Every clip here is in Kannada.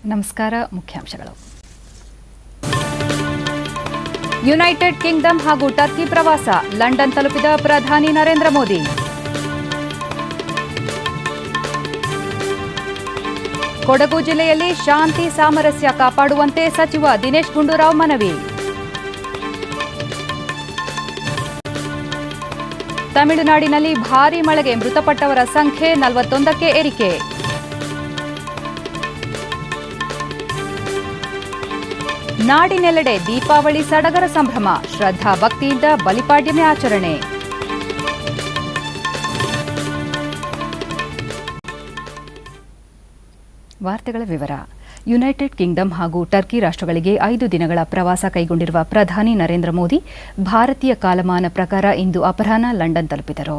ನಮಸ್ಕಾರ ಮುಖ್ಯಾಂಶಗಳು ಯುನೈಟೆಡ್ ಕಿಂಗ್ಡಮ್ ಹಾಗೂ ಟರ್ಕಿ ಪ್ರವಾಸ ಲಂಡನ್ ತಲುಪಿದ ಪ್ರಧಾನಿ ನರೇಂದ್ರ ಮೋದಿ ಕೊಡಗು ಜಿಲ್ಲೆಯಲ್ಲಿ ಶಾಂತಿ ಸಾಮರಸ್ಯ ಕಾಪಾಡುವಂತೆ ಸಚಿವ ದಿನೇಶ್ ಗುಂಡೂರಾವ್ ಮನವಿ ತಮಿಳುನಾಡಿನಲ್ಲಿ ಭಾರೀ ಮಳೆಗೆ ಮೃತಪಟ್ಟವರ ಸಂಖ್ಯೆ ನಲವತ್ತೊಂದಕ್ಕೆ ಏರಿಕೆ ನಾಡಿನೆಲ್ಲೆಡೆ ದೀಪಾವಳಿ ಸಡಗರ ಸಂಭ್ರಮ ಶ್ರದ್ಧಾ ಭಕ್ತಿಯಿಂದ ಬಲಿಪಾಡ್ಯಮಿ ಆಚರಣೆ ವಾರ್ತೆಗಳ ವಿವರ ಯುನೈಟೆಡ್ ಕಿಂಗ್ಡಮ್ ಹಾಗೂ ಟರ್ಕಿ ರಾಷ್ಟ್ರಗಳಿಗೆ ಐದು ದಿನಗಳ ಪ್ರವಾಸ ಕೈಗೊಂಡಿರುವ ಪ್ರಧಾನಿ ನರೇಂದ್ರ ಮೋದಿ ಭಾರತೀಯ ಕಾಲಮಾನ ಪ್ರಕಾರ ಇಂದು ಅಪರಾಹ್ನ ಲಂಡನ್ ತಲುಪಿದರು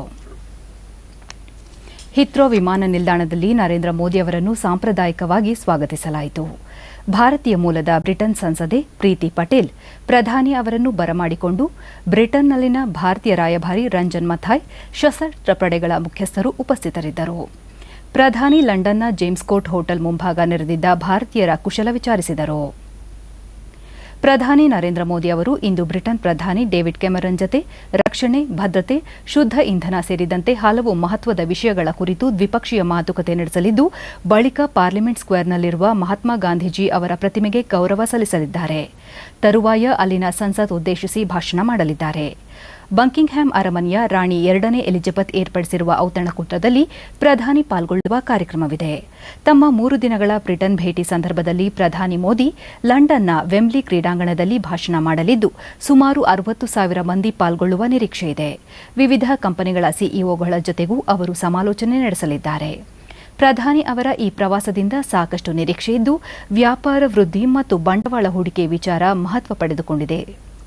ಹಿತ್ರೋ ವಿಮಾನ ನಿಲ್ದಾಣದಲ್ಲಿ ನರೇಂದ್ರ ಮೋದಿ ಅವರನ್ನು ಸಾಂಪ್ರದಾಯಿಕವಾಗಿ ಸ್ವಾಗತಿಸಲಾಯಿತು ಭಾರತೀಯ ಮೂಲದ ಬ್ರಿಟನ್ ಸಂಸದೆ ಪ್ರೀತಿ ಪಟೇಲ್ ಪ್ರಧಾನಿ ಅವರನ್ನು ಬರಮಾಡಿಕೊಂಡು ಬ್ರಿಟನ್ನಲ್ಲಿನ ಭಾರತೀಯ ರಾಯಭಾರಿ ರಂಜನ್ ಮಥಾಯ್ ಸಶಸ್ತ್ರ ಪಡೆಗಳ ಮುಖ್ಯಸ್ಥರು ಉಪಸ್ಥಿತರಿದ್ದರು ಪ್ರಧಾನಿ ಲಂಡನ್ನ ಜೇಮ್ಸ್ ಕೋರ್ಟ್ ಹೋಟೆಲ್ ಮುಂಭಾಗ ನೆರೆದಿದ್ದ ಭಾರತೀಯರ ಕುಶಲ ವಿಚಾರಿಸಿದರು ಪ್ರಧಾನಿ ನರೇಂದ್ರ ಮೋದಿ ಅವರು ಇಂದು ಬ್ರಿಟನ್ ಪ್ರಧಾನಿ ಡೇವಿಡ್ ಕೆಮರನ್ ಜತೆ ರಕ್ಷಣೆ ಭದ್ರತೆ ಶುದ್ಧ ಇಂಧನ ಸೇರಿದಂತೆ ಹಲವು ಮಹತ್ವದ ವಿಷಯಗಳ ಕುರಿತು ದ್ವಿಪಕ್ಷೀಯ ಮಾತುಕತೆ ನಡೆಸಲಿದ್ದು ಬಳಿಕ ಪಾರ್ಲಿಮೆಂಟ್ ಸ್ಕ್ವೇರ್ನಲ್ಲಿರುವ ಮಹಾತ್ಮ ಗಾಂಧೀಜಿ ಅವರ ಪ್ರತಿಮೆಗೆ ಗೌರವ ಸಲ್ಲಿಸಲಿದ್ದಾರೆ ತರುವಾಯ ಅಲ್ಲಿನ ಸಂಸತ್ ಉದ್ದೇಶಿಸಿ ಭಾಷಣ ಮಾಡಲಿದ್ದಾರೆ ಬಂಕಿಂಗ್ಹ್ಯಾಮ್ ಅರಮನೆಯ ರಾಣಿ ಎರಡನೇ ಎಲಿಜಬೆತ್ ಏರ್ಪಡಿಸಿರುವ ಔತಣಕೂಟದಲ್ಲಿ ಪ್ರಧಾನಿ ಪಾಲ್ಗೊಳ್ಳುವ ಕಾರ್ಯಕ್ರಮವಿದೆ ತಮ್ಮ ಮೂರು ದಿನಗಳ ಬ್ರಿಟನ್ ಭೇಟಿ ಸಂದರ್ಭದಲ್ಲಿ ಪ್ರಧಾನಿ ಮೋದಿ ಲಂಡನ್ನ ವೆಂಬ್ಲಿ ಕ್ರೀಡಾಂಗಣದಲ್ಲಿ ಭಾಷಣ ಮಾಡಲಿದ್ದು ಸುಮಾರು ಅರವತ್ತು ಸಾವಿರ ಮಂದಿ ಪಾಲ್ಗೊಳ್ಳುವ ನಿರೀಕ್ಷೆಯಿದೆ ವಿವಿಧ ಕಂಪನಿಗಳ ಸಿಇಒಗಳ ಜೊತೆಗೂ ಅವರು ಸಮಾಲೋಚನೆ ನಡೆಸಲಿದ್ದಾರೆ ಪ್ರಧಾನಿ ಅವರ ಈ ಪ್ರವಾಸದಿಂದ ಸಾಕಷ್ಟು ನಿರೀಕ್ಷೆಯಿದ್ದು ವ್ಯಾಪಾರ ವೃದ್ಧಿ ಮತ್ತು ಬಂಡವಾಳ ಹೂಡಿಕೆ ವಿಚಾರ ಮಹತ್ವ ಪಡೆದುಕೊಂಡಿದೆ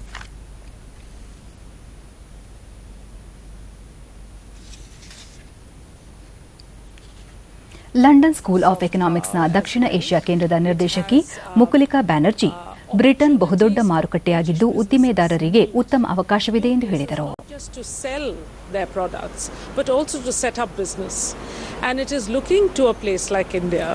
ಲಂಡನ್ ಸ್ಕೂಲ್ ಆಫ್ ಎಕನಾಮಿಕ್ಸ್ನ ದಕ್ಷಿಣ ಏಷ್ಯಾ ಕೇಂದ್ರದ ನಿರ್ದೇಶಕಿ ಮುಕುಲಿಕಾ ಬ್ಯಾನರ್ಜಿ ಬ್ರಿಟನ್ ಬಹುದೊಡ್ಡ ಮಾರುಕಟ್ಟೆಯಾಗಿದ್ದು ಉದ್ದಿಮೆದಾರರಿಗೆ ಉತ್ತಮ ಅವಕಾಶವಿದೆ ಎಂದು ಹೇಳಿದರು just to sell their products, but also to set up business. And it is looking to a place like India.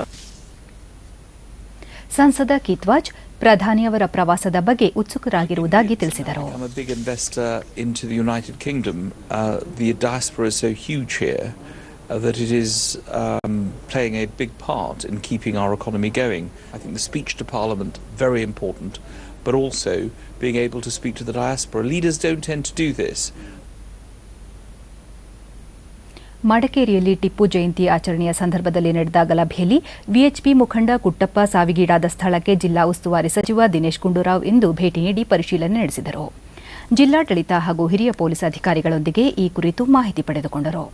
ಸಂಸದ ಕಿತ್ವಾಜ್ ಪ್ರಧಾನಿಯವರ ಪ್ರವಾಸದ ಬಗ್ಗೆ ಉತ್ಸುಕರಾಗಿರುವುದಾಗಿ ತಿಳಿಸಿದರು I'm a big investor into the United Kingdom. Uh, the diaspora is so huge here uh, that it is um, playing a big part in keeping our economy going. I think the speech to Parliament very important, but also being able to speak to the diaspora. Leaders don't tend to do this. ಮಡಕೇರಿಯಲ್ಲಿ Tipu ಜಯಂತಿ ಆಚರಣೆಯ ಸಂದರ್ಭದಲ್ಲಿ ನಡೆದ ಗಲಭೆಯಲ್ಲಿ ವಿಎಚ್ಪಿ ಮುಖಂಡ ಕುಟ್ಟಪ್ಪ ಸಾವಿಗೀಡಾದ ಸ್ಥಳಕ್ಕೆ ಜಿಲ್ಲಾ ಉಸ್ತುವಾರಿ ಸಚಿವ ದಿನೇಶ್ ಗುಂಡೂರಾವ್ ಇಂದು ಭೇಟಿ ನೀಡಿ ಪರಿಶೀಲನೆ ನಡೆಸಿದರು ಜಿಲ್ಲಾಡಳಿತ ಹಾಗೂ ಹಿರಿಯ ಪೊಲೀಸ್ ಅಧಿಕಾರಿಗಳೊಂದಿಗೆ ಈ ಕುರಿತು ಮಾಹಿತಿ ಪಡೆದುಕೊಂಡರು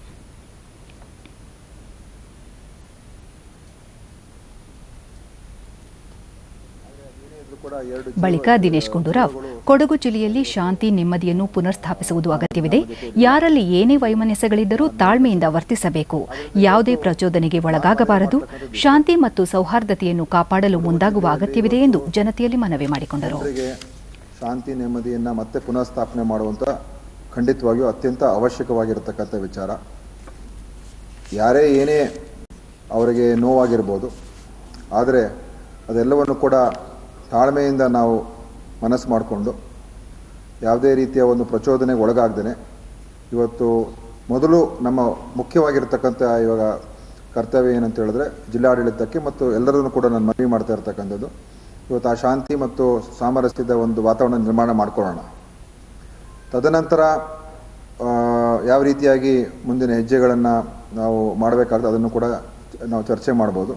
ಬಳಿಕ ದಿನೇಶ್ ಗುಂಡೂರಾವ್ ಕೊಡಗು ಜಿಲ್ಲೆಯಲ್ಲಿ ಶಾಂತಿ ನೆಮ್ಮದಿಯನ್ನು ಪುನರ್ಸ್ಥಾಪಿಸುವುದು ಅಗತ್ಯವಿದೆ ಯಾರಲ್ಲಿ ಏನೇ ವೈಮನಸ್ಯಗಳಿದ್ದರೂ ತಾಳ್ಮೆಯಿಂದ ವರ್ತಿಸಬೇಕು ಯಾವುದೇ ಪ್ರಚೋದನೆಗೆ ಒಳಗಾಗಬಾರದು ಶಾಂತಿ ಮತ್ತು ಸೌಹಾರ್ದತೆಯನ್ನು ಕಾಪಾಡಲು ಮುಂದಾಗುವ ಅಗತ್ಯವಿದೆ ಎಂದು ಜನತೆಯಲ್ಲಿ ಮನವಿ ಮಾಡಿಕೊಂಡರು ಜನರಿಗೆ ಶಾಂತಿ ನೆಮ್ಮದಿಯನ್ನು ಮತ್ತೆ ಪುನಃಸ್ಥಾಪನೆ ಮಾಡುವಂಥ ಖಂಡಿತವಾಗಿಯೂ ಅತ್ಯಂತ ಅವಶ್ಯಕವಾಗಿರತಕ್ಕಂಥ ವಿಚಾರ ಯಾರೇ ಏನೇ ಅವರಿಗೆ ನೋವಾಗಿರ್ಬೋದು ಆದರೆ ಅದೆಲ್ಲವನ್ನು ಕೂಡ ತಾಳ್ಮೆಯಿಂದ ನಾವು ಮನಸ್ಸು ಮಾಡಿಕೊಂಡು ಯಾವುದೇ ರೀತಿಯ ಒಂದು ಪ್ರಚೋದನೆಗೆ ಒಳಗಾಗ್ದೇ ಇವತ್ತು ಮೊದಲು ನಮ್ಮ ಮುಖ್ಯವಾಗಿರ್ತಕ್ಕಂಥ ಇವಾಗ ಕರ್ತವ್ಯ ಏನಂತ ಹೇಳಿದ್ರೆ ಜಿಲ್ಲಾಡಳಿತಕ್ಕೆ ಮತ್ತು ಎಲ್ಲರನ್ನು ಕೂಡ ನಾನು ಮನವಿ ಮಾಡ್ತಾ ಇರ್ತಕ್ಕಂಥದ್ದು ಇವತ್ತು ಆ ಶಾಂತಿ ಮತ್ತು ಸಾಮರಸ್ಯದ ಒಂದು ವಾತಾವರಣ ನಿರ್ಮಾಣ ಮಾಡ್ಕೊಳ್ಳೋಣ ತದನಂತರ ಆ, ಯಾವ ರೀತಿಯಾಗಿ ಮುಂದಿನ ಹೆಜ್ಜೆಗಳನ್ನು ನಾವು ಮಾಡಬೇಕಾಗ್ತದೆ ಅದನ್ನು ಕೂಡ ನಾವು ಚರ್ಚೆ ಮಾಡ್ಬೋದು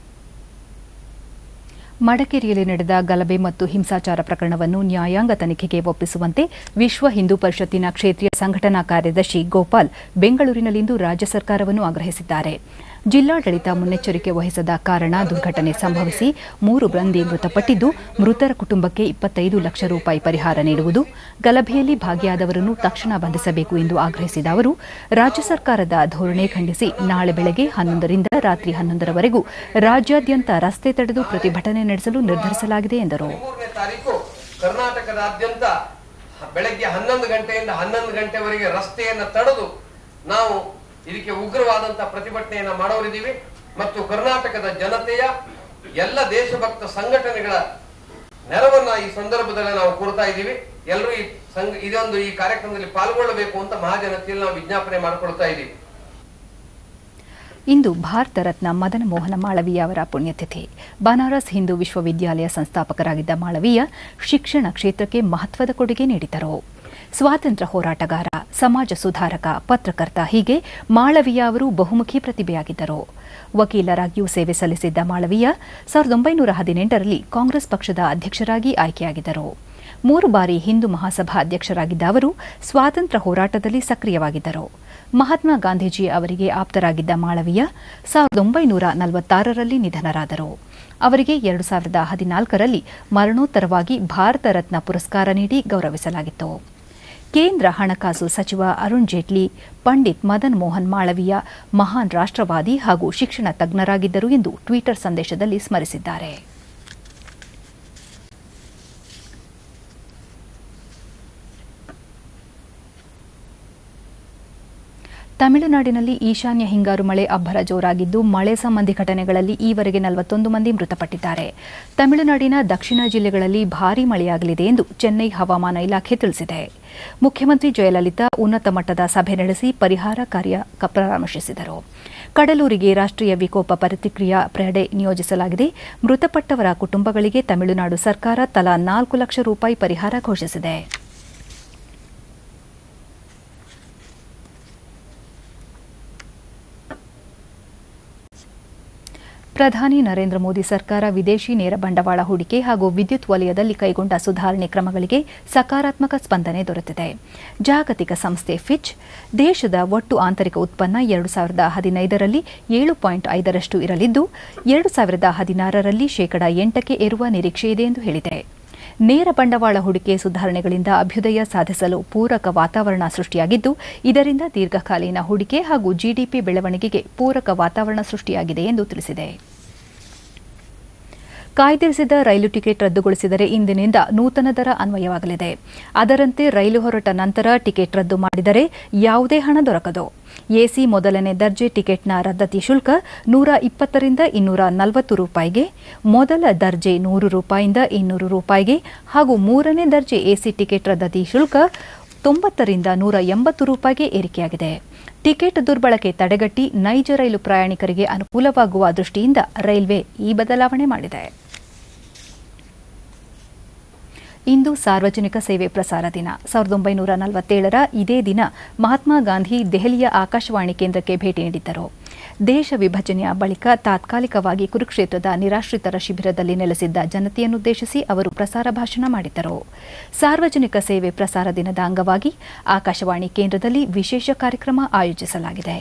ಮಡಕೇರಿಯಲ್ಲಿ ನಡೆದ ಗಲಭೆ ಮತ್ತು ಹಿಂಸಾಚಾರ ಪ್ರಕರಣವನ್ನು ನ್ಯಾಯಾಂಗ ತನಿಖೆಗೆ ಒಪ್ಪಿಸುವಂತೆ ವಿಶ್ವ ಹಿಂದೂ ಪರಿಷತ್ತಿನ ಕ್ಷೇತ್ರೀಯ ಸಂಘಟನಾ ಕಾರ್ಯದರ್ಶಿ ಗೋಪಾಲ್ ಬೆಂಗಳೂರಿನಲ್ಲಿಂದು ರಾಜ್ಯ ಸರ್ಕಾರವನ್ನು ಆಗ್ರಹಿಸಿದ್ದಾರೆ ಜಿಲ್ಲಾಡಳಿತ ಮುನ್ನೆಚ್ಚರಿಕೆ ವಹಿಸದ ಕಾರಣ ದುರ್ಘಟನೆ ಸಂಭವಿಸಿ ಮೂರು ಮಂದಿ ಮೃತಪಟ್ಟಿದ್ದು ಮೃತರ ಕುಟುಂಬಕ್ಕೆ ಇಪ್ಪತ್ತೈದು ಲಕ್ಷ ರೂಪಾಯಿ ಪರಿಹಾರ ನೀಡುವುದು ಗಲಭೆಯಲ್ಲಿ ಭಾಗಿಯಾದವರನ್ನು ತಕ್ಷಣ ಬಂಧಿಸಬೇಕು ಎಂದು ಆಗ್ರಹಿಸಿದ ಅವರು ರಾಜ್ಯ ಸರ್ಕಾರದ ಧೋರಣೆ ಖಂಡಿಸಿ ನಾಳೆ ಬೆಳಗ್ಗೆ ಹನ್ನೊಂದರಿಂದ ರಾತ್ರಿ ಹನ್ನೊಂದರವರೆಗೂ ರಾಜ್ಯಾದ್ಯಂತ ರಸ್ತೆ ತಡೆದು ಪ್ರತಿಭಟನೆ ನಡೆಸಲು ನಿರ್ಧರಿಸಲಾಗಿದೆ ಎಂದರು ಮೂರನೇ ತಾರೀಕು ಕರ್ನಾಟಕದಾದ್ಯಂತ ಬೆಳಗ್ಗೆ ಹನ್ನೊಂದು ಗಂಟೆಯಿಂದ ಹನ್ನೊಂದು ಗಂಟೆವರೆಗೆ ರಸ್ತೆಯನ್ನು ತಡೆದು ನಾವು ಇದಕ್ಕೆ ಉಗ್ರವಾದಂತಹ ಪ್ರತಿಭಟನೆಯನ್ನ ಮಾಡೋರಿದ್ದೀವಿ ಮತ್ತು ಕರ್ನಾಟಕದ ಜನತೆಯ ಎಲ್ಲ ದೇಶಭಕ್ತ ಸಂಘಟನೆಗಳ ನೆರವನ್ನ ಈ ಸಂದರ್ಭದಲ್ಲಿ ನಾವು ಕೊಡ್ತಾ ಇದ್ದೀವಿ ಎಲ್ಲರೂ ಈ ಸಂಘ ಇದೊಂದು ಈ ಕಾರ್ಯಕ್ರಮದಲ್ಲಿ ಪಾಲ್ಗೊಳ್ಳಬೇಕು ಅಂತ ಮಹಾಜನತೆಯಲ್ಲಿ ನಾವು ವಿಜ್ಞಾಪನೆ ಮಾಡಿಕೊಳ್ತಾ ಇದ್ದೀವಿ ಇಂದು ಭಾರತ ರತ್ನ ಮದನ ಮೋಹನ ಮಾಳವೀಯ ಅವರ ಪುಣ್ಯತಿಥಿ ಬನಾರಸ್ ಹಿಂದೂ ವಿಶ್ವವಿದ್ಯಾಲಯ ಸಂಸ್ಥಾಪಕರಾಗಿದ್ದ ಮಾಳವೀಯ ಶಿಕ್ಷಣ ಕ್ಷೇತ್ರಕ್ಕೆ ಮಹತ್ವದ ಕೊಡುಗೆ ನೀಡಿದರು ಸ್ವಾತಂತ್ರ್ಯ ಹೋರಾಟಗಾರ ಸಮಾಜ ಸುಧಾರಕ ಪತ್ರಕರ್ತ ಹೀಗೆ ಮಾಳವೀಯ ಅವರು ಬಹುಮುಖಿ ಪ್ರತಿಭೆಯಾಗಿದ್ದರು ವಕೀಲರಾಗಿಯೂ ಸೇವೆ ಸಲ್ಲಿಸಿದ್ದ ಮಾಳವೀಯ ಸಾವಿರದ ಒಂಬೈನೂರ ಹದಿನೆಂಟರಲ್ಲಿ ಕಾಂಗ್ರೆಸ್ ಪಕ್ಷದ ಅಧ್ಯಕ್ಷರಾಗಿ ಆಯ್ಕೆಯಾಗಿದ್ದರು ಮೂರು ಬಾರಿ ಹಿಂದೂ ಮಹಾಸಭಾ ಅಧ್ಯಕ್ಷರಾಗಿದ್ದ ಅವರು ಸ್ವಾತಂತ್ರ್ಯ ಹೋರಾಟದಲ್ಲಿ ಸಕ್ರಿಯವಾಗಿದ್ದರು ಮಹಾತ್ಮ ಗಾಂಧೀಜಿ ಅವರಿಗೆ ಆಪ್ತರಾಗಿದ್ದ ಮಾಳವೀಯ ಸಾವಿರದ ಒಂಬೈನೂರ ನಲವತ್ತಾರರಲ್ಲಿ ನಿಧನರಾದರು ಅವರಿಗೆ ಎರಡು ಸಾವಿರದ ಹದಿನಾಲ್ಕರಲ್ಲಿ ಮರಣೋತ್ತರವಾಗಿ ಭಾರತ ರತ್ನ ಪುರಸ್ಕಾರ ನೀಡಿ ಗೌರವಿಸಲಾಗಿತ್ತು ಕೇಂದ್ರ ಹಣಕಾಸು ಸಚಿವ ಅರುಣ್ ಜೇಟ್ಲಿ ಪಂಡಿತ್ ಮದನ್ ಮೋಹನ್ ಮಾಳವೀಯ ಮಹಾನ್ ರಾಷ್ಟ್ರವಾದಿ ಹಾಗೂ ಶಿಕ್ಷಣ ತಜ್ಞರಾಗಿದ್ದರು ಎಂದು ಟ್ವಿಟರ್ ಸಂದೇಶದಲ್ಲಿ ಸ್ಮರಿಸಿದ್ದಾರೆ ತಮಿಳುನಾಡಿನಲ್ಲಿ ಈಶಾನ್ಯ ಹಿಂಗಾರು ಮಳೆ ಅಬ್ಬರ ಜೋರಾಗಿದ್ದು ಮಳೆ ಸಂಬಂಧಿ ಘಟನೆಗಳಲ್ಲಿ ಈವರೆಗೆ ನಲವತ್ತೊಂದು ಮಂದಿ ಮೃತಪಟ್ಟಿದ್ದಾರೆ ತಮಿಳುನಾಡಿನ ದಕ್ಷಿಣ ಜಿಲ್ಲೆಗಳಲ್ಲಿ ಭಾರೀ ಮಳೆಯಾಗಲಿದೆ ಎಂದು ಚೆನ್ನೈ ಹವಾಮಾನ ಇಲಾಖೆ ತಿಳಿಸಿದೆ ಮುಖ್ಯಮಂತ್ರಿ ಜಯಲಲಿತಾ ಉನ್ನತ ಮಟ್ಟದ ಸಭೆ ನಡೆಸಿ ಪರಿಹಾರ ಕಾರ್ಯ ಕ- ಪರಾಮರ್ಶಿಸಿದರು ಕಡಲೂರಿಗೆ ರಾಷ್ಟ್ರೀಯ ವಿಕೋಪ ಪ್ರತಿಕ್ರಿಯಾ ಪಡೆ ನಿಯೋಜಿಸಲಾಗಿದೆ ಮೃತಪಟ್ಟವರ ಕುಟುಂಬಗಳಿಗೆ ತಮಿಳುನಾಡು ಸರ್ಕಾರ ತಲಾ ನಾಲ್ಕು ಲಕ್ಷ ರೂಪಾಯಿ ಪರಿಹಾರ ಘೋಷಿಸಿದೆ ಪ್ರಧಾನಿ ನರೇಂದ್ರ ಮೋದಿ ಸರ್ಕಾರ ವಿದೇಶಿ ನೇರ ಬಂಡವಾಳ ಹೂಡಿಕೆ ಹಾಗೂ ವಿದ್ಯುತ್ ವಲಯದಲ್ಲಿ ಕೈಗೊಂಡ ಸುಧಾರಣೆ ಕ್ರಮಗಳಿಗೆ ಸಕಾರಾತ್ಮಕ ಸ್ಪಂದನೆ ದೊರೆತಿದೆ ಜಾಗತಿಕ ಸಂಸ್ಥೆ ಫಿಚ್ ದೇಶದ ಒಟ್ಟು ಆಂತರಿಕ ಉತ್ಪನ್ನ ಎರಡು ಸಾವಿರದ ಹದಿನೈದರಲ್ಲಿ ಏಳು ಪಾಯಿಂಟ್ ಐದರಷ್ಟು ಇರಲಿದ್ದು ಎರಡು ಸಾವಿರದ ಹದಿನಾರರಲ್ಲಿ ಶೇಕಡಾ ಎಂಟಕ್ಕೆ ಏರುವ ನಿರೀಕ್ಷೆ ಇದೆ ಎಂದು ಹೇಳಿದೆ ನೇರ ಬಂಡವಾಳ ಹೂಡಿಕೆ ಸುಧಾರಣೆಗಳಿಂದ ಅಭ್ಯುದಯ ಸಾಧಿಸಲು ಪೂರಕ ವಾತಾವರಣ ಸೃಷ್ಟಿಯಾಗಿದ್ದು ಇದರಿಂದ ದೀರ್ಘಕಾಲೀನ ಹೂಡಿಕೆ ಹಾಗೂ ಜಿಡಿಪಿ ಬೆಳವಣಿಗೆಗೆ ಪೂರಕ ವಾತಾವರಣ ಸೃಷ್ಟಿಯಾಗಿದೆ ಎಂದು ತಿಳಿಸಿದೆ ಕಾಯ್ದಿರಿಸಿದ ರೈಲು ಟಿಕೆಟ್ ರದ್ದುಗೊಳಿಸಿದರೆ ಇಂದಿನಿಂದ ನೂತನ ದರ ಅನ್ವಯವಾಗಲಿದೆ ಅದರಂತೆ ರೈಲು ಹೊರಟ ನಂತರ ಟಿಕೆಟ್ ರದ್ದು ಮಾಡಿದರೆ ಯಾವುದೇ ಹಣ ದೊರಕದು ಎಸಿ ಮೊದಲನೇ ದರ್ಜೆ ಟಿಕೆಟ್ನ ರದ್ದತಿ ಶುಲ್ಕ ನೂರ ಇಪ್ಪತ್ತರಿಂದ ಇನ್ನೂರ ನಲವತ್ತು ರೂಪಾಯಿಗೆ ಮೊದಲ ದರ್ಜೆ ನೂರು ರೂಪಾಯಿಯಿಂದ ಇನ್ನೂರು ರೂಪಾಯಿಗೆ ಹಾಗೂ ಮೂರನೇ ದರ್ಜೆ ಎಸಿ ಟಿಕೆಟ್ ರದ್ದತಿ ಶುಲ್ಕ ತೊಂಬತ್ತರಿಂದ ನೂರ ಎಂಬತ್ತು ರೂಪಾಯಿಗೆ ಏರಿಕೆಯಾಗಿದೆ ಟಿಕೆಟ್ ದುರ್ಬಳಕೆ ತಡೆಗಟ್ಟಿ ನೈಜ ರೈಲು ಪ್ರಯಾಣಿಕರಿಗೆ ಅನುಕೂಲವಾಗುವ ದೃಷ್ಟಿಯಿಂದ ರೈಲ್ವೆ ಈ ಬದಲಾವಣೆ ಮಾಡಿದೆ ಇಂದು ಸಾರ್ವಜನಿಕ ಸೇವೆ ಪ್ರಸಾರ ದಿನ ಸಾವಿರದ ಒಂಬೈನೂರ ನಲವತ್ತೇಳರ ಇದೇ ದಿನ ಮಹಾತ್ಮ ಗಾಂಧಿ ದೆಹಲಿಯ ಆಕಾಶವಾಣಿ ಕೇಂದ್ರಕ್ಕೆ ಭೇಟಿ ನೀಡಿದ್ದರು ದೇಶ ವಿಭಜನೆಯ ಬಳಿಕ ತಾತ್ಕಾಲಿಕವಾಗಿ ಕುರುಕ್ಷೇತ್ರದ ನಿರಾಶ್ರಿತರ ಶಿಬಿರದಲ್ಲಿ ನೆಲೆಸಿದ್ದ ಜನತೆಯನ್ನುದ್ದೇಶಿಸಿ ಅವರು ಪ್ರಸಾರ ಭಾಷಣ ಮಾಡಿದ್ದರು ಸಾರ್ವಜನಿಕ ಸೇವೆ ಪ್ರಸಾರ ದಿನದ ಅಂಗವಾಗಿ ಆಕಾಶವಾಣಿ ಕೇಂದ್ರದಲ್ಲಿ ವಿಶೇಷ ಕಾರ್ಯಕ್ರಮ ಆಯೋಜಿಸಲಾಗಿದೆ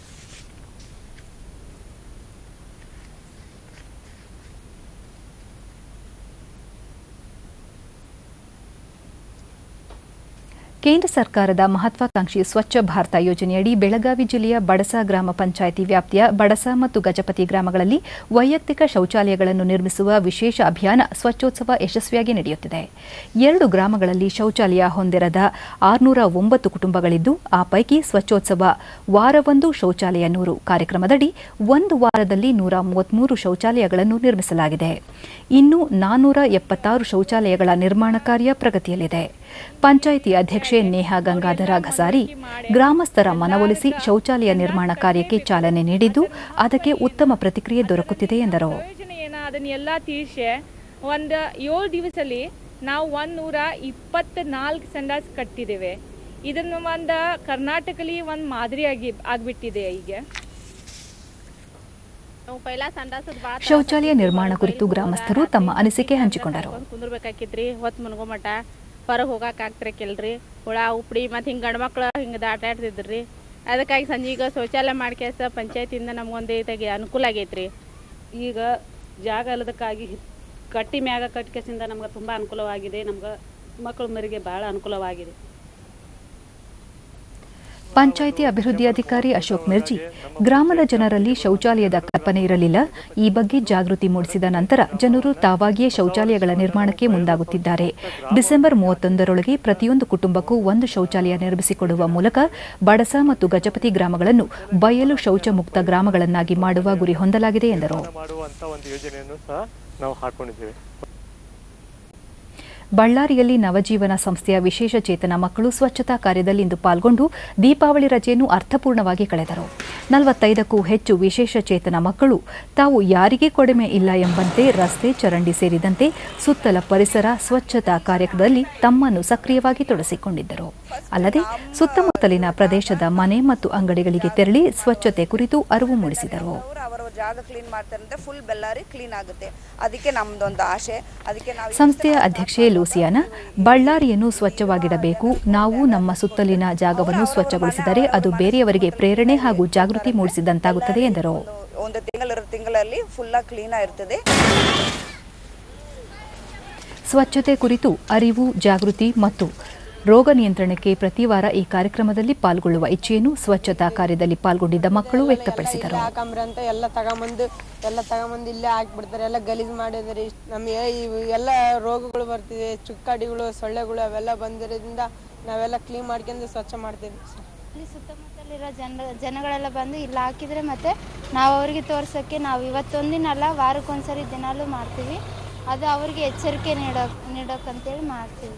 ಕೇಂದ್ರ ಸರ್ಕಾರದ ಮಹತ್ವಾಕಾಂಕ್ಷಿ ಸ್ವಚ್ಛ ಭಾರತ ಯೋಜನೆಯಡಿ ಬೆಳಗಾವಿ ಜಿಲ್ಲೆಯ ಬಡಸ ಗ್ರಾಮ ಪಂಚಾಯಿತಿ ವ್ಯಾಪ್ತಿಯ ಬಡಸ ಮತ್ತು ಗಜಪತಿ ಗ್ರಾಮಗಳಲ್ಲಿ ವೈಯಕ್ತಿಕ ಶೌಚಾಲಯಗಳನ್ನು ನಿರ್ಮಿಸುವ ವಿಶೇಷ ಅಭಿಯಾನ ಸ್ವಚ್ಛೋತ್ಸವ ಯಶಸ್ವಿಯಾಗಿ ನಡೆಯುತ್ತಿದೆ ಎರಡು ಗ್ರಾಮಗಳಲ್ಲಿ ಶೌಚಾಲಯ ಹೊಂದಿರದ ಆರುನೂರ ಒಂಬತ್ತು ಕುಟುಂಬಗಳಿದ್ದು ಆ ಪೈಕಿ ಸ್ವಚ್ಛೋತ್ಸವ ವಾರವೊಂದು ಶೌಚಾಲಯ ನೂರು ಕಾರ್ಯಕ್ರಮದಡಿ ಒಂದು ವಾರದಲ್ಲಿ ನೂರ ಮೂವತ್ಮೂರು ಶೌಚಾಲಯಗಳನ್ನು ನಿರ್ಮಿಸಲಾಗಿದೆ ಇನ್ನು ನಾನ್ನೂರ ಎಪ್ಪತ್ತಾರು ಶೌಚಾಲಯಗಳ ನಿರ್ಮಾಣ ಕಾರ್ಯ ಪ್ರಗತಿಯಲ್ಲಿದೆ ಪಂಚಾಯಿತಿ ಅಧ್ಯಕ್ಷೆ ನೇಹಾ ಗಂಗಾಧರ ಘಸಾರಿ ಗ್ರಾಮಸ್ಥರ ಮನವೊಲಿಸಿ ಶೌಚಾಲಯ ನಿರ್ಮಾಣ ಕಾರ್ಯಕ್ಕೆ ಚಾಲನೆ ನೀಡಿದ್ದು ಅದಕ್ಕೆ ಉತ್ತಮ ಪ್ರತಿಕ್ರಿಯೆ ದೊರಕುತ್ತಿದೆ ಎಂದರು ಪ್ರಯೋಜನ ಏನ ಅದನ್ನೆಲ್ಲ ತೀರ್ಸೆ ಒಂದು ಏಳು ದಿವಸಲ್ಲಿ ನಾವು ಒಂದು ನೂರ ಇಪ್ಪತ್ನಾಲ್ಕು ಸಂಡಾಸ್ ಕಟ್ಟಿದ್ದೇವೆ ಇದನ್ನು ಒಂದು ಕರ್ನಾಟಕಲಿ ಒಂದು ಮಾದರಿಯಾಗಿ ಆಗ್ಬಿಟ್ಟಿದೆ ಈಗ ಶೌಚಾಲಯ ನಿರ್ಮಾಣ ಕುರಿತು ಗ್ರಾಮಸ್ಥರು ತಮ್ಮ ಅನಿಸಿಕೆ ಹಂಚಿಕೊಂಡರು ಕುಂದ್ರಬೇಕಾಕಿತ್ರಿ ಹೊತ್ತು ಮುನ್ಗೋ ಮಟ ಹೊರಗೆ ಹೋಗಕ್ಕೆ ಆಗ್ತಿರಕಿಲ್ರಿ ಹುಳ ಉಪ್ಡಿ ಮತ್ತು ಹಿಂಗೆ ಗಂಡು ಮಕ್ಳು ಹಿಂಗೆ ದಾಟ ಆಡ್ತಿದ್ರಿ ಅದಕ್ಕಾಗಿ ಸಂಜೆಗೆ ಶೌಚಾಲಯ ಮಾಡ್ಕೇಸ ಪಂಚಾಯತಿಯಿಂದ ನಮ್ಗೊಂದು ಇದಾಗಿ ಅನುಕೂಲ ಆಗೈತ್ರಿ ಈಗ ಜಾಗ ಇಲ್ಲದಕ್ಕಾಗಿ ಕಟ್ಟಿ ಮ್ಯಾಗ ಕಟ್ಕೆಸಿಂದ ನಮ್ಗೆ ತುಂಬ ಅನುಕೂಲವಾಗಿದೆ ನಮ್ಗೆ ಮಕ್ಕಳ ಮರಿಗೆ ಭಾಳ ಅನುಕೂಲವಾಗಿದೆ ಪಂಚಾಯಿತಿ ಅಭಿವೃದ್ಧಿ ಅಧಿಕಾರಿ ಅಶೋಕ್ ಮಿರ್ಜಿ ಗ್ರಾಮದ ಜನರಲ್ಲಿ ಶೌಚಾಲಯದ ಕಲ್ಪನೆ ಇರಲಿಲ್ಲ ಈ ಬಗ್ಗೆ ಜಾಗೃತಿ ಮೂಡಿಸಿದ ನಂತರ ಜನರು ತಾವಾಗಿಯೇ ಶೌಚಾಲಯಗಳ ನಿರ್ಮಾಣಕ್ಕೆ ಮುಂದಾಗುತ್ತಿದ್ದಾರೆ ಡಿಸೆಂಬರ್ ಮೂವತ್ತೊಂದರೊಳಗೆ ಪ್ರತಿಯೊಂದು ಕುಟುಂಬಕ್ಕೂ ಒಂದು ಶೌಚಾಲಯ ನಿರ್ಮಿಸಿಕೊಡುವ ಮೂಲಕ ಬಡಸ ಮತ್ತು ಗಜಪತಿ ಗ್ರಾಮಗಳನ್ನು ಬಯಲು ಶೌಚ ಮುಕ್ತ ಗ್ರಾಮಗಳನ್ನಾಗಿ ಮಾಡುವ ಗುರಿ ಹೊಂದಲಾಗಿದೆ ಎಂದರು ಮಾಡುವಂತ ಒಂದು ಯೋಜನೆಯನ್ನು ಸಹ ನಾವು ಹಾಕೊಂಡಿದ್ದೇವೆ ಬಳ್ಳಾರಿಯಲ್ಲಿ ನವಜೀವನ ಸಂಸ್ಥೆಯ ವಿಶೇಷ ಚೇತನ ಮಕ್ಕಳು ಸ್ವಚ್ಛತಾ ಕಾರ್ಯದಲ್ಲಿ ಇಂದು ಪಾಲ್ಗೊಂಡು ದೀಪಾವಳಿ ರಜೆಯನ್ನು ಅರ್ಥಪೂರ್ಣವಾಗಿ ಕಳೆದರು ನಲವತ್ತೈದಕ್ಕೂ ಹೆಚ್ಚು ವಿಶೇಷ ಚೇತನ ಮಕ್ಕಳು ತಾವು ಯಾರಿಗೆ ಕೊಡಿಮೆ ಇಲ್ಲ ಎಂಬಂತೆ ರಸ್ತೆ ಚರಂಡಿ ಸೇರಿದಂತೆ ಸುತ್ತಲ ಪರಿಸರ ಸ್ವಚ್ಛತಾ ಕಾರ್ಯಕ್ರಮದಲ್ಲಿ ತಮ್ಮನ್ನು ಸಕ್ರಿಯವಾಗಿ ತೊಡಗಿಸಿಕೊಂಡಿದ್ದರು ಅಲ್ಲದೆ ಸುತ್ತಮುತ್ತಲಿನ ಪ್ರದೇಶದ ಮನೆ ಮತ್ತು ಅಂಗಡಿಗಳಿಗೆ ತೆರಳಿ ಸ್ವಚ್ಛತೆ ಕುರಿತು ಅರಿವು ಮೂಡಿಸಿದರು ಅವರ ಜಾಗ ಕ್ಲೀನ್ ಮಾಡ್ತಾರೆ ಅಂದ್ರೆ ಫುಲ್ ಬೆಲ್ಲಾರಿ ಕ್ಲೀನ್ ಆಗುತ್ತೆ ಅದಕ್ಕೆ ನಮ್ದೊಂದು ಆಸೆ ಅದಕ್ಕೆ ನಾವು ಸಂಸ್ಥೆಯ ಅಧ್ಯಕ್ಷೆ ಲೂಸಿಯಾನ ಬಳ್ಳಾರಿಯನ್ನು ಸ್ವಚ್ಛವಾಗಿಡಬೇಕು ನಾವು ನಮ್ಮ ಸುತ್ತಲಿನ ಜಾಗವನ್ನು ಸ್ವಚ್ಛಗೊಳಿಸಿದರೆ ಅದು ಬೇರೆಯವರಿಗೆ ಪ್ರೇರಣೆ ಹಾಗೂ ಜಾಗೃತಿ ಮೂಡಿಸಿದಂತಾಗುತ್ತದೆ ಎಂದರು ಒಂದು ತಿಂಗಳ ತಿಂಗಳಲ್ಲಿ ಫುಲ್ಲಾಗಿ ಕ್ಲೀನ್ ಆಗಿರ್ತದೆ ಸ್ವಚ್ಛತೆ ಕುರಿತು ಅರಿವು ಜಾಗೃತಿ ಮತ್ತು ರೋಗ ನಿಯಂತ್ರಣಕ್ಕೆ ಪ್ರತಿ ವಾರ ಈ ಕಾರ್ಯಕ್ರಮದಲ್ಲಿ ಪಾಲ್ಗೊಳ್ಳುವ ಇಚ್ಛೆಯನ್ನು ಸ್ವಚ್ಛತಾ ಕಾರ್ಯದಲ್ಲಿ ಪಾಲ್ಗೊಂಡಿದ್ದ ಮಕ್ಕಳು ವ್ಯಕ್ತಪಡಿಸಿದರು ಹಾಕಂಬ್ರಿ ಅಂತ ಎಲ್ಲ ತಗೊಂಬಂದು ಎಲ್ಲ ತಗೊಂಬಂದು ಇಲ್ಲೇ ಹಾಕ್ಬಿಡ್ತಾರೆ ಎಲ್ಲ ಗಲೀಜು ಮಾಡಿದ್ರೆ ನಮಗೆ ಇವು ಎಲ್ಲ ರೋಗಗಳು ಬರ್ತಿದೆ ಚುಕ್ಕಾಡಿಗಳು ಸೊಳ್ಳೆಗಳು ಅವೆಲ್ಲ ಬಂದಿರೋದ್ರಿಂದ ನಾವೆಲ್ಲ ಕ್ಲೀನ್ ಮಾಡ್ಕೊಂಡು ಸ್ವಚ್ಛ ಮಾಡ್ತಿದ್ವಿ ಸರ್ ಇಲ್ಲಿ ಸುತ್ತಮುತ್ತಲಿರೋ ಜನ ಜನಗಳೆಲ್ಲ ಬಂದು ಇಲ್ಲಿ ಹಾಕಿದ್ರೆ ಮತ್ತೆ ನಾವು ಅವರಿಗೆ ತೋರ್ಸೋಕ್ಕೆ ನಾವು ಇವತ್ತೊಂದಿನ ಅಲ್ಲ ವಾರಕ್ಕೊಂದ್ಸರಿ ದಿನಾಲೂ ಮಾಡ್ತೀವಿ ಅದು ಅವರಿಗೆ ಎಚ್ಚರಿಕೆ ನೀಡೋಕ್ ನೀಡೋಕ್ಕಂತೇಳಿ ಮಾಡ್ತೀವಿ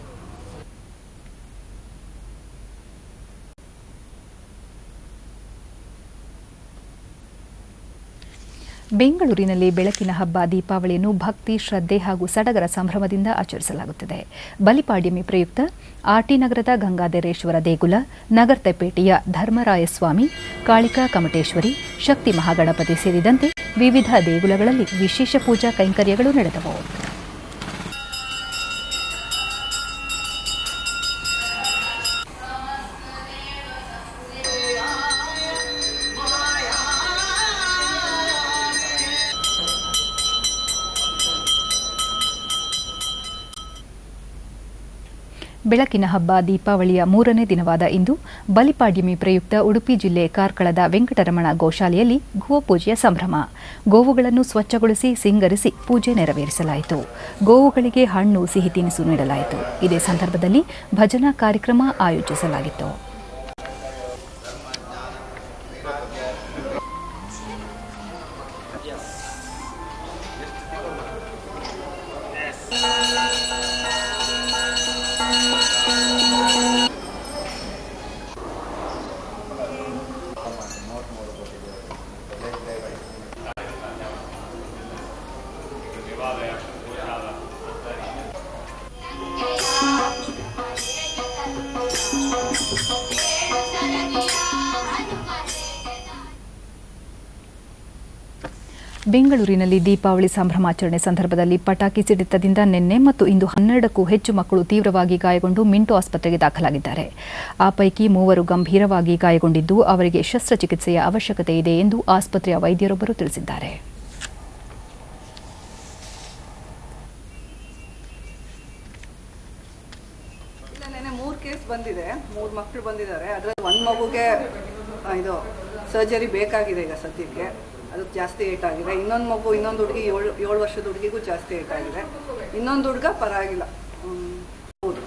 ಬೆಂಗಳೂರಿನಲ್ಲಿ ಬೆಳಕಿನ ಹಬ್ಬ ದೀಪಾವಳಿಯನ್ನು ಭಕ್ತಿ ಶ್ರದ್ಧೆ ಹಾಗೂ ಸಡಗರ ಸಂಭ್ರಮದಿಂದ ಆಚರಿಸಲಾಗುತ್ತದೆ ಬಲಿಪಾಡ್ಯಮಿ ಪ್ರಯುಕ್ತ ಆರ್ಟಿ ನಗರದ ಗಂಗಾಧರೇಶ್ವರ ದೇಗುಲ ನಗರ್ತಪೇಟೆಯ ಧರ್ಮರಾಯಸ್ವಾಮಿ ಕಾಳಿಕಾ ಕಮಟೇಶ್ವರಿ ಶಕ್ತಿ ಮಹಾಗಣಪತಿ ಸೇರಿದಂತೆ ವಿವಿಧ ದೇಗುಲಗಳಲ್ಲಿ ವಿಶೇಷ ಪೂಜಾ ಕೈಂಕರ್ಯಗಳು ನಡೆದವು ಬೆಳಕಿನ ಹಬ್ಬ ದೀಪಾವಳಿಯ ಮೂರನೇ ದಿನವಾದ ಇಂದು ಬಲಿಪಾಡ್ಯಮಿ ಪ್ರಯುಕ್ತ ಉಡುಪಿ ಜಿಲ್ಲೆ ಕಾರ್ಕಳದ ವೆಂಕಟರಮಣ ಗೋಶಾಲೆಯಲ್ಲಿ ಗೋಪೂಜೆಯ ಸಂಭ್ರಮ ಗೋವುಗಳನ್ನು ಸ್ವಚ್ಛಗೊಳಿಸಿ ಸಿಂಗರಿಸಿ ಪೂಜೆ ನೆರವೇರಿಸಲಾಯಿತು ಗೋವುಗಳಿಗೆ ಹಣ್ಣು ಸಿಹಿ ತಿನಿಸು ನೀಡಲಾಯಿತು ಇದೇ ಸಂದರ್ಭದಲ್ಲಿ ಭಜನಾ ಕಾರ್ಯಕ್ರಮ ಆಯೋಜಿಸಲಾಗಿತ್ತು ಬೆಂಗಳೂರಿನಲ್ಲಿ ದೀಪಾವಳಿ ಸಂಭ್ರಮಾಚರಣೆ ಸಂದರ್ಭದಲ್ಲಿ ಪಟಾಕಿ ಸಿಡಿತದಿಂದ ನಿನ್ನೆ ಮತ್ತು ಇಂದು ಹನ್ನೆರಡಕ್ಕೂ ಹೆಚ್ಚು ಮಕ್ಕಳು ತೀವ್ರವಾಗಿ ಗಾಯಗೊಂಡು ಮಿಂಟು ಆಸ್ಪತ್ರೆಗೆ ದಾಖಲಾಗಿದ್ದಾರೆ ಆ ಪೈಕಿ ಮೂವರು ಗಂಭೀರವಾಗಿ ಗಾಯಗೊಂಡಿದ್ದು ಅವರಿಗೆ ಶಸ್ತ್ರಚಿಕಿತ್ಸೆಯ ಅವಶ್ಯಕತೆ ಇದೆ ಎಂದು ಆಸ್ಪತ್ರೆಯ ವೈದ್ಯರೊಬ್ಬರು ತಿಳಿಸಿದ್ದಾರೆ ಇಲ್ಲ ನೆನೆ ಮೂರು ಕೇಸ್ ಬಂದಿದೆ ಮೂರು ಮಕ್ಕಳು ಬಂದಿದ್ದಾರೆ ಅದರಲ್ಲಿ ಒಂದು ಮಗುಗೆ ಆ, ಇದು ಸರ್ಜರಿ ಬೇಕಾಗಿದೆ ಈಗ ಸದ್ಯಕ್ಕೆ ಅದಕ್ಕೆ ಜಾಸ್ತಿ ಏಟ್ ಆಗಿದೆ ಇನ್ನೊಂದು ಮಗು ಇನ್ನೊಂದು ಹುಡುಗಿ ಏಳು ಏಳು ವರ್ಷದ ಹುಡುಗಿಗೂ ಜಾಸ್ತಿ ಏಟ್ ಆಗಿದೆ ಇನ್ನೊಂದು ಹುಡುಗ ಪರವಾಗಿಲ್ಲ ಹ್ಮ್. ಹೌದು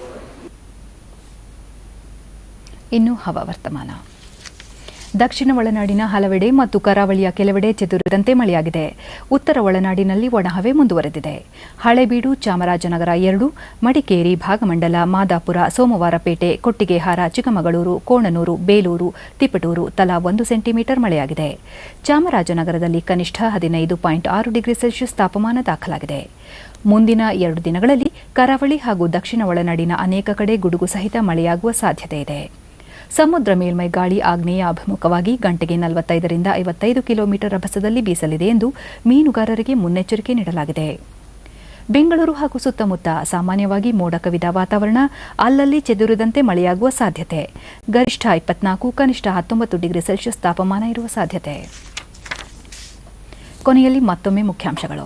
ಇನ್ನು ಹವಾವರ್ತಮಾನ ದಕ್ಷಿಣ ಒಳನಾಡಿನ ಹಲವೆಡೆ ಮತ್ತು ಕರಾವಳಿಯ ಕೆಲವೆಡೆ ಚದುರಿದಂತೆ ಮಳೆಯಾಗಿದೆ ಉತ್ತರ ಒಳನಾಡಿನಲ್ಲಿ ಒಣಹವೆ ಮುಂದುವರೆದಿದೆ ಹಳೆಬೀಡು ಚಾಮರಾಜನಗರ ಎರಡು ಮಡಿಕೇರಿ ಭಾಗಮಂಡಲ ಮಾದಾಪುರ ಸೋಮವಾರಪೇಟೆ ಕೊಟ್ಟಿಗೆಹಾರ ಚಿಕ್ಕಮಗಳೂರು ಕೋಣನೂರು ಬೇಲೂರು ತಿಪಟೂರು ತಲಾ ಒಂದು ಸೆಂಟಿಮೀಟರ್ ಮಳೆಯಾಗಿದೆ ಚಾಮರಾಜನಗರದಲ್ಲಿ ಕನಿಷ್ಠ ಹದಿನೈದು ಪಾಯಿಂಟ್ ಆರು ಡಿಗ್ರಿ ಸೆಲ್ಸಿಯಸ್ ತಾಪಮಾನ ದಾಖಲಾಗಿದೆ ಮುಂದಿನ ಎರಡು ದಿನಗಳಲ್ಲಿ ಕರಾವಳಿ ಹಾಗೂ ದಕ್ಷಿಣ ಒಳನಾಡಿನ ಅನೇಕ ಕಡೆ ಗುಡುಗು ಸಹಿತ ಮಳೆಯಾಗುವ ಸಾಧ್ಯತೆ ಇದೆ ಸಮುದ್ರ ಮೇಲ್ಮೈ ಗಾಳಿ ಆಗ್ನೇಯ ಅಭಿಮುಖವಾಗಿ ಗಂಟೆಗೆ ನಲವತ್ತೈದರಿಂದ ಐವತ್ತೈದು ಕಿಲೋಮೀಟರ್ ರಭಸದಲ್ಲಿ ಬೀಸಲಿದೆ ಎಂದು ಮೀನುಗಾರರಿಗೆ ಮುನ್ನೆಚ್ಚರಿಕೆ ನೀಡಲಾಗಿದೆ ಬೆಂಗಳೂರು ಹಾಗೂ ಸುತ್ತಮುತ್ತ ಸಾಮಾನ್ಯವಾಗಿ ಮೋಡ ಕವಿದ ವಾತಾವರಣ ಅಲ್ಲಲ್ಲಿ ಚೆದುರಿದಂತೆ ಮಳೆಯಾಗುವ ಸಾಧ್ಯತೆ ಗರಿಷ್ಠ ಇಪ್ಪತ್ನಾಲ್ಕು ಕನಿಷ್ಠ ಹತ್ತೊಂಬತ್ತು ಡಿಗ್ರಿ ಸೆಲ್ಸಿಯಸ್ ತಾಪಮಾನ ಇರುವ ಸಾಧ್ಯತೆ ಕೊನೆಯಲ್ಲಿ ಮತ್ತೊಮ್ಮೆ ಮುಖ್ಯಾಂಶಗಳು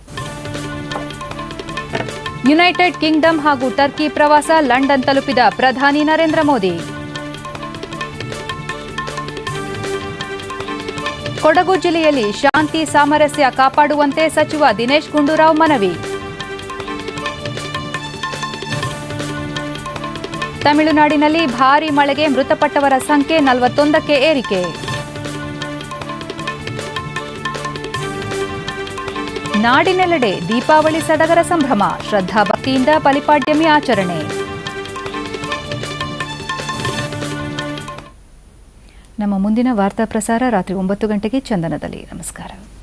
ಯುನೈಟೆಡ್ ಕಿಂಗ್ಡಮ್ ಹಾಗೂ ಟರ್ಕಿ ಪ್ರವಾಸ ಲಂಡನ್ ತಲುಪಿದ ಪ್ರಧಾನಿ ನರೇಂದ್ರ ಮೋದಿ ಕೊಡಗು ಜಿಲ್ಲೆಯಲ್ಲಿ ಶಾಂತಿ ಸಾಮರಸ್ಯ ಕಾಪಾಡುವಂತೆ ಸಚಿವ ದಿನೇಶ್ ಗುಂಡೂರಾವ್ ಮನವಿ ತಮಿಳುನಾಡಿನಲ್ಲಿ ಭಾರೀ ಮಳೆಗೆ ಮೃತಪಟ್ಟವರ ಸಂಖ್ಯೆ ನಲವತ್ತೊಂದಕ್ಕೆ ಏರಿಕೆ ನಾಡಿನೆಲ್ಲೆಡೆ ದೀಪಾವಳಿ ಸಡಗರ ಸಂಭ್ರಮ ಶ್ರದ್ಧಾ ಭಕ್ತಿಯಿಂದ ಬಲಿಪಾಡ್ಯಮಿ ಆಚರಣೆ ನಮ್ಮ ಮುಂದಿನ ವಾರ್ತಾ ಪ್ರಸಾರ ರಾತ್ರಿ ಒಂಬತ್ತು ಗಂಟೆಗೆ ಚಂದನದಲ್ಲಿ ನಮಸ್ಕಾರ